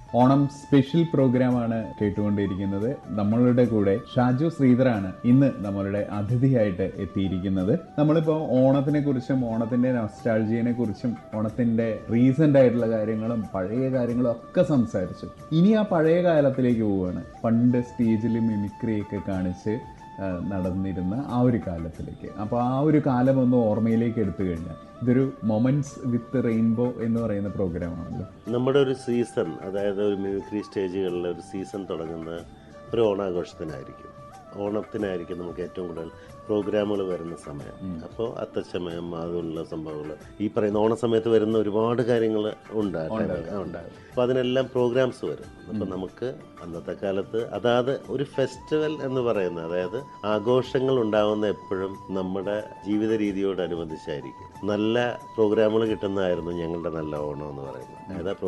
Onam special പ്രോഗ്രാമാണ് കേട്ടുകൊണ്ടിരിക്കുന്നത് നമ്മളുടെ കൂടെ ഷാജു ശ്രീധറാണ് ഇന്ന് നമ്മളുടെ അതിഥിയായിട്ട് എത്തിയിരിക്കുന്നത് നമ്മളിപ്പോൾ ഓണത്തിനെ കുറിച്ചും ഓണത്തിന്റെ നൊസ്റ്റാൾജിയെ കുറിച്ചും ഓണത്തിന്റെ റീസെന്റ് ആയിട്ടുള്ള കാര്യങ്ങളും പഴയ കാര്യങ്ങളും ഒക്കെ സംസാരിച്ചു ഇനി ആ പഴയ കാലത്തിലേക്ക് പോവുകയാണ് പണ്ട് സ്റ്റേജിൽ മിമിക്രി ഒക്കെ കാണിച്ച് ആ, നടന്നിരുന്ന ആ ഒരു കാലത്തിലേക്ക് അപ്പോൾ ആ ഒരു കാലം ഒന്ന് ഓർമ്മയിലേക്ക് എടുത്തു കഴിഞ്ഞാൽ ഇതൊരു മൊമെന്റ്സ് വിത്ത് റെയിൻബോ എന്ന് പറയുന്ന പ്രോഗ്രാമാണല്ലോ നമ്മുടെ ഒരു സീസൺ അതായത് ഒരു മിമിക്രി സ്റ്റേജുകളിൽ ഒരു സീസൺ തുടങ്ങുന്ന ഒരു ഓണാഘോഷത്തിനായിരിക്കും ഓണത്തിനായിരിക്കും നമുക്ക് ഏറ്റവും കൂടുതൽ പ്രോഗ്രാമുകൾ വരുന്ന സമയം അപ്പോൾ അത്തച്ചമയം അതുള്ള സംഭവങ്ങൾ ഈ പറയുന്ന ഓണ സമയത്ത് വരുന്ന ഒരുപാട് കാര്യങ്ങൾ ഉണ്ട് ആ ടൈമിൽ ഉണ്ട് അപ്പോൾ അതിനെല്ലാം പ്രോഗ്രാംസ് വരും അപ്പോൾ നമുക്ക് അന്നത്തെ കാലത്ത് അതാത് ഒരു ഫെസ്റ്റിവൽ എന്ന് പറയുന്നത് അതായത് ആഘോഷങ്ങൾ ഉണ്ടാകുന്ന എപ്പോഴും നമ്മുടെ ജീവിത രീതിയോടനുബന്ധിച്ചായിരിക്കും നല്ല പ്രോഗ്രാമുകൾ കിട്ടുന്നതായിരുന്നു ഞങ്ങളുടെ നല്ല ഓണം എന്ന് പറയുന്നത് അതായത്